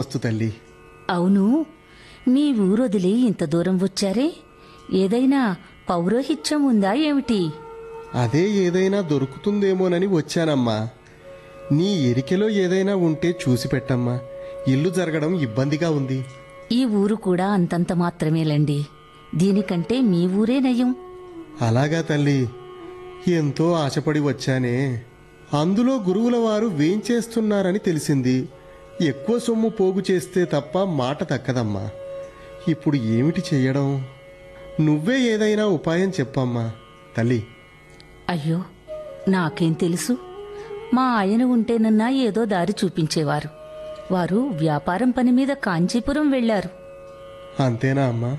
తదాస్తు తల్లి అవును మీ ఊరొదిలి ఇంత దూరం వచ్చారే ఏదైనా పౌరోహిత్యం ఉందా ఏమిటి అదే ఏదైనా దొరుకుతుందేమోనని వచ్చానమ్మా నీ ఎరికెలో ఏదైనా ఉంటే చూసి పెట్టమ్మా ఇల్లు జరగడం ఇబ్బందిగా ఉంది ఈ ఊరు కూడా అంతంత మాత్రమేలండి దీనికంటే మీ ఊరే నయం అలాగా తల్లి ఎంతో ఆశపడి వచ్చానే అందులో గురువుల వారు వేంచేస్తున్నారని తెలిసింది ఎక్కువ సొమ్ము పోగు చేస్తే తప్ప మాట దక్కదమ్మా ఇప్పుడు ఏమిటి చెయ్యడం నువ్వే ఏదైనా ఉపాయం చెప్పమ్మా తల్లి అయ్యో నాకేం తెలుసు మా ఆయన ఉంటేనన్నా ఏదో దారి చూపించేవారు వారు వ్యాపారం పని మీద కాంచీపురం వెళ్లారు అంతేనా అమ్మా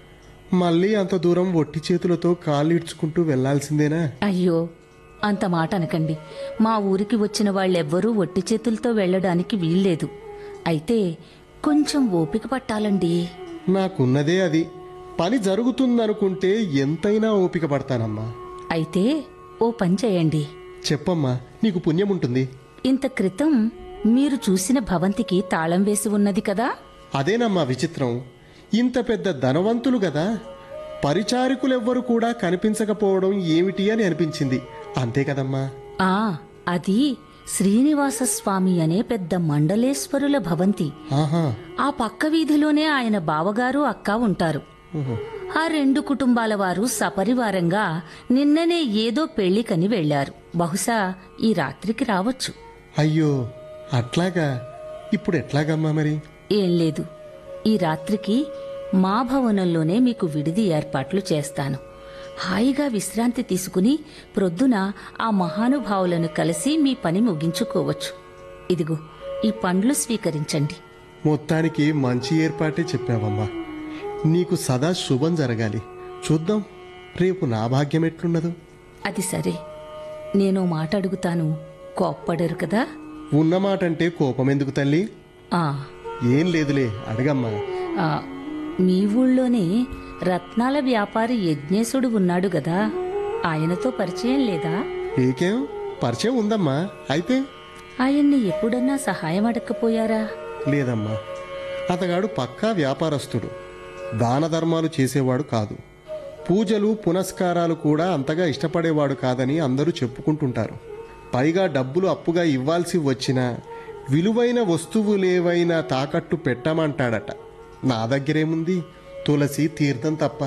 మళ్ళీ అంత దూరం ఒట్టి చేతులతో కాళ్ళు ఇడ్చుకుంటూ వెళ్లాల్సిందేనా అయ్యో అంత మాట అనకండి మా ఊరికి వచ్చిన వాళ్ళెవ్వరూ ఒట్టి చేతులతో వెళ్ళడానికి వీల్లేదు అయితే కొంచెం ఓపిక పట్టాలండి నాకున్నదే అది పని జరుగుతుందనుకుంటే ఎంతైనా ఓపిక పడతానమ్మా అయితే ఓ పని చేయండి చెప్పమ్మా నీకు పుణ్యం ఉంటుంది ఇంత క్రితం మీరు చూసిన భవంతికి తాళం వేసి ఉన్నది కదా అదేనమ్మా విచిత్రం ఇంత పెద్ద ధనవంతులు కదా పరిచారికులెవ్వరు కూడా కనిపించకపోవడం ఏమిటి అని అనిపించింది అంతే కదమ్మా ఆ అది శ్రీనివాస స్వామి అనే పెద్ద మండలేశ్వరుల భవంతి ఆహా ఆ పక్క వీధిలోనే ఆయన బావగారు అక్క ఉంటారు ఓహో. ఆ రెండు కుటుంబాల వారు సపరివారంగా నిన్ననే ఏదో పెళ్లికని వెళ్లారు బహుశా ఈ రాత్రికి రావచ్చు అయ్యో అట్లాగా ఇప్పుడు ఎట్లాగమ్మా మరి ఏం లేదు ఈ రాత్రికి మా భవనంలోనే మీకు విడిది ఏర్పాట్లు చేస్తాను హాయిగా విశ్రాంతి తీసుకుని ప్రొద్దున ఆ మహానుభావులను కలిసి మీ పని ముగించుకోవచ్చు ఇదిగో ఈ పండ్లు స్వీకరించండి మొత్తానికి మంచి ఏర్పాటే చెప్పావమ్మా నీకు సదా శుభం జరగాలి చూద్దాం రేపు నా భాగ్యం ఎట్లున్నదో అది సరే నేను మాట అడుగుతాను కోప్పడరు కదా ఉన్నమాటంటే కోపం ఎందుకు తల్లి ఆ ఏం లేదులే అడగమ్మా ఆ, మీ ఊళ్ళోనే రత్నాల వ్యాపారి యజ్ఞేశుడు ఉన్నాడు గదా ఆయనతో పరిచయం లేదా నీకేం పరిచయం ఉందమ్మా అయితే ఆయన్ని ఎప్పుడన్నా సహాయం అడగకపోయారా లేదమ్మా అతగాడు పక్కా వ్యాపారస్తుడు దాన ధర్మాలు చేసేవాడు కాదు పూజలు పునస్కారాలు కూడా అంతగా ఇష్టపడేవాడు కాదని అందరూ చెప్పుకుంటుంటారు పైగా డబ్బులు అప్పుగా ఇవ్వాల్సి వచ్చినా విలువైన వస్తువులేవైనా తాకట్టు పెట్టమంటాడట నా దగ్గరేముంది తులసి తీర్థం తప్ప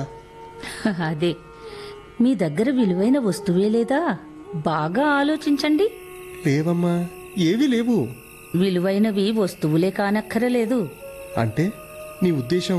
అదే మీ దగ్గర విలువైన వస్తువే లేదా బాగా ఆలోచించండి లేవమ్మా ఏవి లేవు విలువైనవి వస్తువులే కానక్కరలేదు అంటే నీ ఉద్దేశం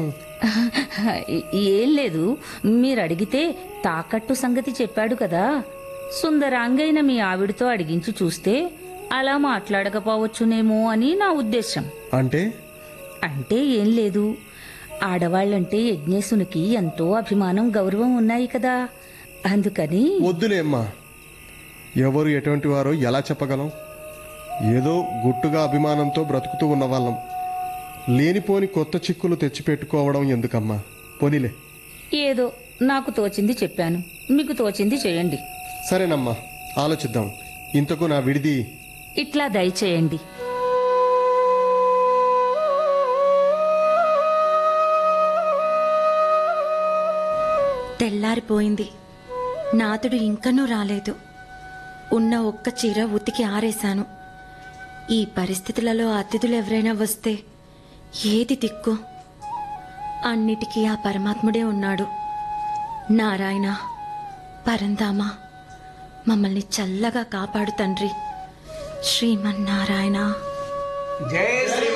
ఏం లేదు మీరు అడిగితే తాకట్టు సంగతి చెప్పాడు కదా సుందరాంగైన మీ ఆవిడతో అడిగించి చూస్తే అలా మాట్లాడకపోవచ్చునేమో అని నా ఉద్దేశం అంటే అంటే ఏం లేదు ఆడవాళ్ళంటే యజ్ఞేశునికి ఎంతో అభిమానం గౌరవం ఉన్నాయి కదా అందుకని వద్దులేమ్మా ఎవరు ఎటువంటి వారో ఎలా చెప్పగలం ఏదో గుట్టుగా అభిమానంతో బ్రతుకుతూ ఉన్న వాళ్ళం లేనిపోని కొత్త చిక్కులు తెచ్చిపెట్టుకోవడం ఎందుకమ్మా పోనీలే ఏదో నాకు తోచింది చెప్పాను మీకు తోచింది చేయండి సరేనమ్మా ఆలోచిద్దాం ఇంతకు నా విడిది ఇట్లా దయచేయండి తెల్లారిపోయింది నాతుడు ఇంకనూ రాలేదు ఉన్న ఒక్క చీర ఉతికి ఆరేశాను ఈ పరిస్థితులలో అతిథులు ఎవరైనా వస్తే ఏది దిక్కు అన్నిటికీ ఆ పరమాత్ముడే ఉన్నాడు నారాయణ పరంధామ మమ్మల్ని చల్లగా కాపాడు తండ్రి శ్రీమన్నారాయణ జై శ్రీ